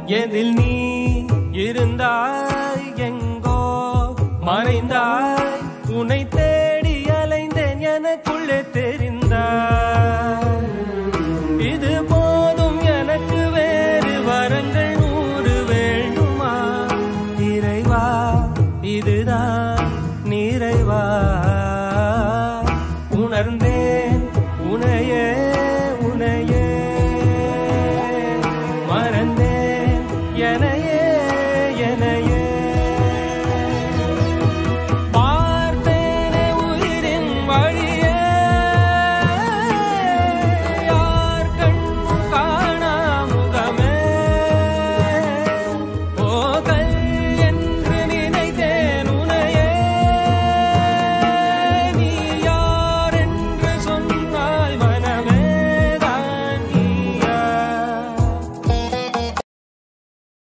எதில் நீ இருந்தாய் எங்கோ மறைந்தாய் உன்னை தேடி அலைந்தேன் எனக்குள்ளே தெரிந்தாய் இது போதும் எனக்கு வேறு வரங்கள் நூறு வேண்டுமா இறைவா இதுதான் நிறைவா உணர்ந்தே